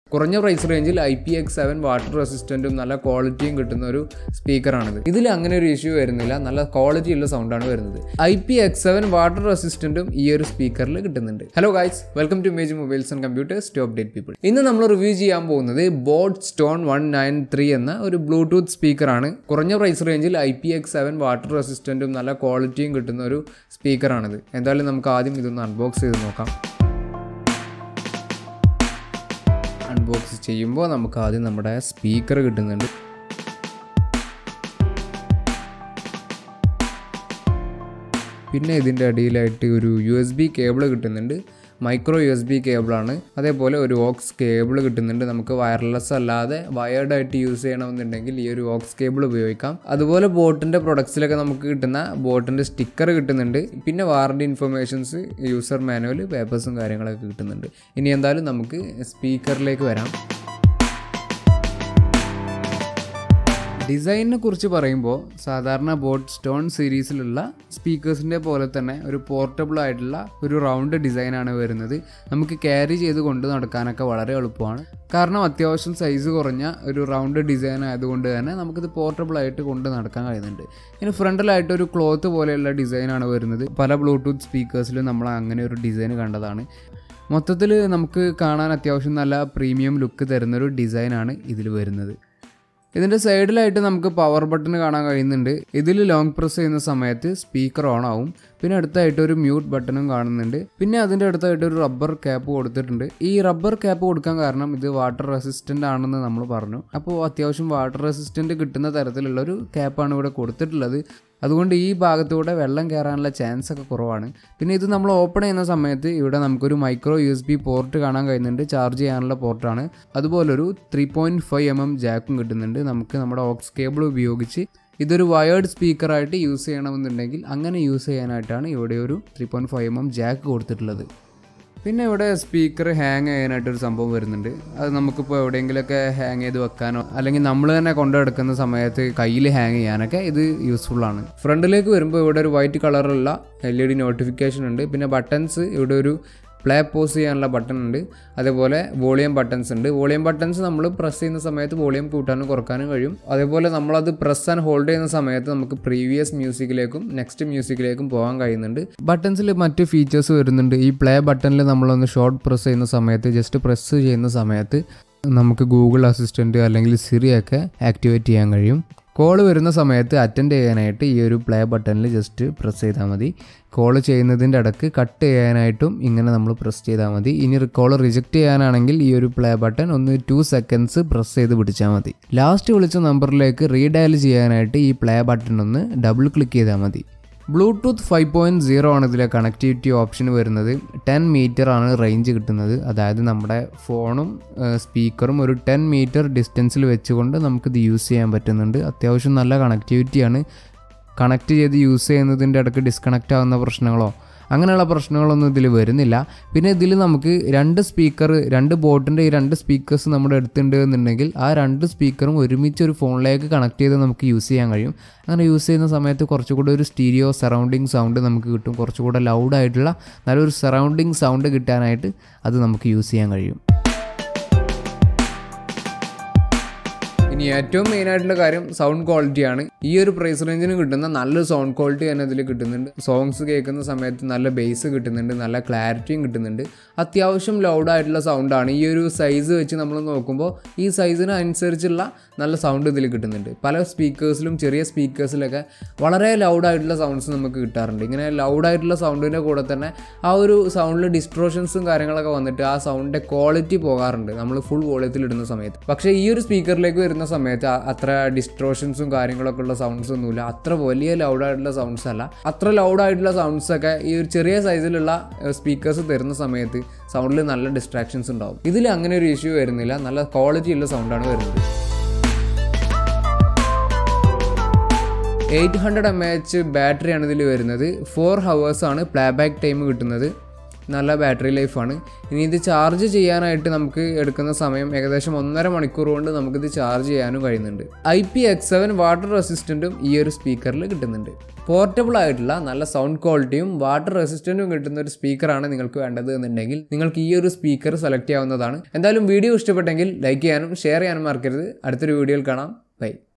കുറഞ്ഞ പ്രൈസ് റേഞ്ചിൽ I P X seven water റെസിസ്റ്റൻറ്റും നല്ല ക്വാളിറ്റിയും കിട്ടുന്ന ഒരു സ്പീക്കറാണിത് ഇതിൽ അങ്ങനെ ഒരു ഇഷ്യൂ വരുന്നില്ല നല്ല ക്വാളിറ്റി ഉള്ള സൗണ്ടാണ് വരുന്നത് I P X seven water റെസിസ്റ്റൻറ്റും ഈ ഒരു സ്പീക്കറിൽ കിട്ടുന്നുണ്ട് hello guys welcome to Mage mobiles and computers to update people ഇന്ന് നമ്മൾ റിവ്യൂ ചെയ്യാൻ പോകുന്നത് boAt Stone one nine three എന്ന ഒരു ബ്ലൂടൂത്ത് സ്പീക്കറാണ് കുറഞ്ഞ പ്രൈസ് റേഞ്ചിൽ I P X seven water റെസിസ്റ്റൻറ്റും നല്ല ക്വാളിറ്റിയും കിട്ടുന്ന ഒരു സ്പീക്കറാണിത് എന്തായാലും നമുക്ക് ആദ്യം ഇതൊന്ന് അൺബോക്സ് ചെയ്ത് നോക്കാം അൺബോക്സ് ചെയ്യുമ്പോൾ നമുക്ക് ആദ്യം നമ്മുടെ സ്പീക്കർ കിട്ടുന്നുണ്ട് പിന്നെ ഇതിൻ്റെ അടിയിലായിട്ട് ഒരു യു എസ് ബി കേബിൾ കിട്ടുന്നുണ്ട് മൈക്രോ യു എസ് ബി കേബിളാണ് അതേപോലെ ഒരു ഓക്സ് കേബിൾ കിട്ടുന്നുണ്ട് നമുക്ക് വയർലെസ് അല്ലാതെ വയേർഡ് ആയിട്ട് യൂസ് ചെയ്യണമെന്നുണ്ടെങ്കിൽ ഈ ഒരു ഓക്സ് കേബിൾ ഉപയോഗിക്കാം അതുപോലെ ബോട്ടിൻ്റെ പ്രൊഡക്ട്സിലൊക്കെ നമുക്ക് കിട്ടുന്ന ബോട്ടിൻ്റെ സ്റ്റിക്കർ കിട്ടുന്നുണ്ട് പിന്നെ വാറണ്ടി ഇൻഫർമേഷൻസ് യൂസർ മാനുവൽ പേപ്പേഴ്സും കാര്യങ്ങളൊക്കെ കിട്ടുന്നുണ്ട് ഇനി എന്തായാലും നമുക്ക് സ്പീക്കറിലേക്ക് വരാം ഡിസൈനിനെ കുറിച്ച് പറയുമ്പോൾ സാധാരണ ബോട്ട് സ്റ്റോൺ സീരീസിലുള്ള സ്പീക്കേഴ്സിൻ്റെ പോലെ തന്നെ ഒരു പോർട്ടബിൾ ആയിട്ടുള്ള ഒരു റൗണ്ട് ഡിസൈനാണ് വരുന്നത് നമുക്ക് ക്യാരി ചെയ്ത് കൊണ്ട് നടക്കാനൊക്കെ വളരെ എളുപ്പമാണ് കാരണം അത്യാവശ്യം സൈസ് കുറഞ്ഞ ഒരു റൗണ്ട് ഡിസൈൻ ആയതുകൊണ്ട് തന്നെ നമുക്കിത് പോർട്ടബിൾ ആയിട്ട് കൊണ്ട് നടക്കാൻ കഴിയുന്നുണ്ട് ഇനി ഫ്രണ്ടിലായിട്ട് ഒരു ക്ലോത്ത് പോലെയുള്ള ഡിസൈനാണ് വരുന്നത് പല ബ്ലൂടൂത്ത് സ്പീക്കേഴ്സിലും നമ്മൾ അങ്ങനെ ഒരു ഡിസൈൻ കണ്ടതാണ് മൊത്തത്തിൽ നമുക്ക് കാണാൻ അത്യാവശ്യം നല്ല പ്രീമിയം ലുക്ക് തരുന്നൊരു ഡിസൈനാണ് ഇതിൽ വരുന്നത് ഇതിൻ്റെ സൈഡിലായിട്ട് നമുക്ക് പവർ ബട്ടൺ കാണാൻ കഴിയുന്നുണ്ട് ഇതിൽ ലോങ് പ്രസ് ചെയ്യുന്ന സമയത്ത് സ്പീക്കർ ഓൺ ആവും പിന്നെ അടുത്തായിട്ട് ഒരു മ്യൂട്ട് ബട്ടണും കാണുന്നുണ്ട് പിന്നെ അതിൻ്റെ അടുത്തായിട്ട് ഒരു റബ്ബർ ക്യാപ്പ് കൊടുത്തിട്ടുണ്ട് ഈ റബ്ബർ ക്യാപ്പ് കൊടുക്കാൻ കാരണം ഇത് വാട്ടർ റെസിസ്റ്റൻ്റ് ആണെന്ന് നമ്മൾ പറഞ്ഞു അപ്പോൾ അത്യാവശ്യം വാട്ടർ റെസിസ്റ്റൻ്റ് കിട്ടുന്ന തരത്തിലുള്ള ഒരു ക്യാപ്പാണ് ഇവിടെ കൊടുത്തിട്ടുള്ളത് അതുകൊണ്ട് ഈ ഭാഗത്തൂടെ വെള്ളം കയറാനുള്ള ചാൻസ് ഒക്കെ കുറവാണ് പിന്നെ ഇത് നമ്മൾ ഓപ്പൺ ചെയ്യുന്ന സമയത്ത് ഇവിടെ നമുക്കൊരു micro U S B port കാണാൻ കഴിയുന്നുണ്ട് ചാർജ് ചെയ്യാനുള്ള പോർട്ടാണ് അതുപോലെ ഒരു three point five M M ജാക്കും കിട്ടുന്നുണ്ട് നമുക്ക് നമ്മുടെ ഓക്സ് കേബിൾ ഉപയോഗിച്ച് ഇതൊരു വയേർഡ് സ്പീക്കറായിട്ട് യൂസ് ചെയ്യണമെന്നുണ്ടെങ്കിൽ അങ്ങനെ യൂസ് ചെയ്യാനായിട്ടാണ് ഇവിടെ ഒരു three point five M M jack കൊടുത്തിട്ടുള്ളത് പിന്നെ ഇവിടെ സ്പീക്കർ ഹാങ് ചെയ്യാനായിട്ടൊരു സംഭവം വരുന്നുണ്ട് അത് നമുക്കിപ്പോൾ എവിടെയെങ്കിലുമൊക്കെ ഹാങ് ചെയ്ത് വെക്കാനോ അല്ലെങ്കിൽ നമ്മൾ തന്നെ കൊണ്ടു നടക്കുന്ന സമയത്ത് കയ്യിൽ ഹാങ് ചെയ്യാനൊക്കെ ഇത് യൂസ്ഫുൾ ആണ് ഫ്രണ്ടിലേക്ക് വരുമ്പോൾ ഇവിടെ ഒരു വൈറ്റ് കളറുള്ള എൽ ഇ ഡി നോട്ടിഫിക്കേഷൻ ഉണ്ട് പിന്നെ ബട്ടൺസ് ഇവിടെ ഒരു പ്ലേ പോസ് ചെയ്യാനുള്ള ബട്ടൺ ഉണ്ട് അതേപോലെ വോളിയം ബട്ടൺസ് ഉണ്ട് വോളിയം ബട്ടൺസ് നമ്മൾ പ്രസ് ചെയ്യുന്ന സമയത്ത് വോളിയം കൂട്ടാനും കുറക്കാനും കഴിയും അതേപോലെ നമ്മളത് പ്രസ് ആൻഡ് ഹോൾഡ് ചെയ്യുന്ന സമയത്ത് നമുക്ക് പ്രീവിയസ് മ്യൂസിക്കിലേക്കും നെക്സ്റ്റ് മ്യൂസിക്കിലേക്കും പോകാൻ കഴിയുന്നുണ്ട് ബട്ടൺസിൽ മറ്റ് ഫീച്ചേഴ്സ് വരുന്നുണ്ട് ഈ പ്ലേ ബട്ടണിൽ നമ്മളൊന്ന് ഷോർട്ട് പ്രസ് ചെയ്യുന്ന സമയത്ത് ജസ്റ്റ് പ്രസ് ചെയ്യുന്ന സമയത്ത് നമുക്ക് ഗൂഗിൾ അസിസ്റ്റൻറ്റ് അല്ലെങ്കിൽ സിറിയൊക്കെ ആക്ടിവേറ്റ് ചെയ്യാൻ കഴിയും കോൾ വരുന്ന സമയത്ത് അറ്റൻഡ് ചെയ്യാനായിട്ട് ഈ ഒരു പ്ലേ ബട്ടണിൽ ജസ്റ്റ് പ്രസ് ചെയ്താൽ മതി കോൾ ചെയ്യുന്നതിൻ്റെ ഇടക്ക് കട്ട് ചെയ്യാനായിട്ടും ഇങ്ങനെ നമ്മൾ പ്രസ് ചെയ്താൽ മതി ഇനി കോൾ റിജക്റ്റ് ചെയ്യാനാണെങ്കിൽ ഈ ഒരു പ്ലേ ബട്ടൺ ഒന്ന് ടു സെക്കൻഡ്സ് പ്രസ് ചെയ്ത് പിടിച്ചാൽ മതി ലാസ്റ്റ് വിളിച്ച നമ്പറിലേക്ക് റീഡയൽ ചെയ്യാനായിട്ട് ഈ പ്ലേ ബട്ടൺ ഒന്ന് ഡബിൾ ക്ലിക്ക് ചെയ്താൽ മതി ബ്ലൂടൂത്ത് ഫൈവ് പോയിൻറ്റ് സീറോ ആണ് ഇതിലെ കണക്ടിവിറ്റി ഓപ്ഷൻ വരുന്നത് ടെൻ മീറ്റർ ആണ് റേഞ്ച് കിട്ടുന്നത് അതായത് നമ്മുടെ ഫോണും സ്പീക്കറും ഒരു ടെൻ മീറ്റർ ഡിസ്റ്റൻസിൽ വെച്ചുകൊണ്ട് നമുക്കിത് യൂസ് ചെയ്യാൻ പറ്റുന്നുണ്ട് അത്യാവശ്യം നല്ല കണക്ടിവിറ്റിയാണ് കണക്ട് ചെയ്ത് യൂസ് ചെയ്യുന്നതിൻ്റെ ഇടയ്ക്ക് ഡിസ്കണക്റ്റ് ആകുന്ന പ്രശ്നങ്ങളോ അങ്ങനെയുള്ള പ്രശ്നങ്ങളൊന്നും ഇതിൽ വരുന്നില്ല പിന്നെ ഇതിൽ നമുക്ക് രണ്ട് സ്പീക്കർ രണ്ട് ബോട്ടിൻ്റെ ഈ രണ്ട് സ്പീക്കേഴ്സ് നമ്മുടെ അടുത്തുണ്ട് എന്നുണ്ടെങ്കിൽ ആ രണ്ട് സ്പീക്കറും ഒരുമിച്ച് ഒരു ഫോണിലേക്ക് കണക്ട് ചെയ്ത് നമുക്ക് യൂസ് ചെയ്യാൻ കഴിയും അങ്ങനെ യൂസ് ചെയ്യുന്ന സമയത്ത് കുറച്ചുകൂടെ ഒരു സ്റ്റീരിയോ സറൗണ്ടിങ് സൗണ്ട് നമുക്ക് കിട്ടും കുറച്ചുകൂടെ ലൗഡായിട്ടുള്ള നല്ലൊരു സറൗണ്ടിങ് സൗണ്ട് കിട്ടാനായിട്ട് അത് നമുക്ക് യൂസ് ചെയ്യാൻ കഴിയും ഇനി ഏറ്റവും മെയിൻ ആയിട്ടുള്ള കാര്യം സൗണ്ട് ക്വാളിറ്റിയാണ് ഈ ഒരു പ്രൈസ് റേഞ്ചിന് കിട്ടുന്ന നല്ല സൗണ്ട് ക്വാളിറ്റി തന്നെ ഇതിൽ കിട്ടുന്നുണ്ട് സോങ്സ് കേൾക്കുന്ന സമയത്ത് നല്ല ബേസ് കിട്ടുന്നുണ്ട് നല്ല ക്ലാരിറ്റിയും കിട്ടുന്നുണ്ട് അത്യാവശ്യം ലൗഡ് ആയിട്ടുള്ള സൗണ്ടാണ് ഈ ഒരു സൈസ് വെച്ച് നമ്മൾ നോക്കുമ്പോൾ ഈ സൈസിന് അനുസരിച്ചുള്ള നല്ല സൗണ്ട് ഇതിൽ കിട്ടുന്നുണ്ട് പല സ്പീക്കേഴ്സിലും ചെറിയ സ്പീക്കേഴ്സിലൊക്കെ വളരെ ലൗഡായിട്ടുള്ള സൗണ്ട്സ് നമുക്ക് കിട്ടാറുണ്ട് ഇങ്ങനെ ലൗഡായിട്ടുള്ള സൗണ്ടിൻ്റെ കൂടെ തന്നെ ആ ഒരു സൗണ്ടിൽ ഡിസ്ട്രോഷൻസും കാര്യങ്ങളൊക്കെ വന്നിട്ട് ആ സൗണ്ടിൻ്റെ ക്വാളിറ്റി പോകാറുണ്ട് നമ്മൾ ഫുൾ വോളിയത്തിൽ ഇടുന്ന സമയത്ത് പക്ഷേ ഈ ഒരു സ്പീക്കറിലേക്ക് വരുന്ന സമയത്ത് അത്ര ഡിസ്ട്രോഷൻസും കാര്യങ്ങളൊക്കെ ഉള്ള സൗണ്ട്സ് ഒന്നുമില്ല അത്ര വലിയ ലൗഡായിട്ടുള്ള സൗണ്ട്സ് അല്ല അത്ര ലൗഡായിട്ടുള്ള സൗണ്ട്സ് ഒക്കെ ഈ ഒരു ചെറിയ സൈസിലുള്ള സ്പീക്കേഴ്സ് തരുന്ന സമയത്ത് സൗണ്ടിൽ നല്ല ഡിസ്ട്രാക്ഷൻസ് ഉണ്ടാവും ഇതിൽ അങ്ങനെ ഒരു ഇഷ്യൂ വരുന്നില്ല നല്ല ക്വാളിറ്റി ഉള്ള സൗണ്ടാണ് വരുന്നത് എയ്റ്റ് ഹൺഡ്രഡ് എം എച്ച് ബാറ്ററിയാണ് ഇതിൽ വരുന്നത് ഫോർ ഹവേഴ്സാണ് പ്ലേ ബാക്ക് ടൈം കിട്ടുന്നത് നല്ല ബാറ്ററി ലൈഫാണ് ഇനി ഇത് ചാർജ് ചെയ്യാനായിട്ട് നമുക്ക് എടുക്കുന്ന സമയം ഏകദേശം ഒന്നര മണിക്കൂർ കൊണ്ട് നമുക്കിത് ചാർജ് ചെയ്യാനും കഴിയുന്നുണ്ട് I P X seven water റെസിസ്റ്റൻറ്റും ഈ ഒരു സ്പീക്കറിൽ കിട്ടുന്നുണ്ട് പോർട്ടബിൾ ആയിട്ടുള്ള നല്ല സൗണ്ട് ക്വാളിറ്റിയും വാട്ടർ റെസിസ്റ്റൻറ്റും കിട്ടുന്ന ഒരു സ്പീക്കറാണ് നിങ്ങൾക്ക് വേണ്ടത് എന്നുണ്ടെങ്കിൽ നിങ്ങൾക്ക് ഈ ഒരു സ്പീക്കർ സെലക്ട് ചെയ്യാവുന്നതാണ് എന്തായാലും വീഡിയോ ഇഷ്ടപ്പെട്ടെങ്കിൽ ലൈക്ക് ചെയ്യാനും ഷെയർ ചെയ്യാനും മറക്കരുത് അടുത്തൊരു വീഡിയോയിൽ കാണാം ബൈ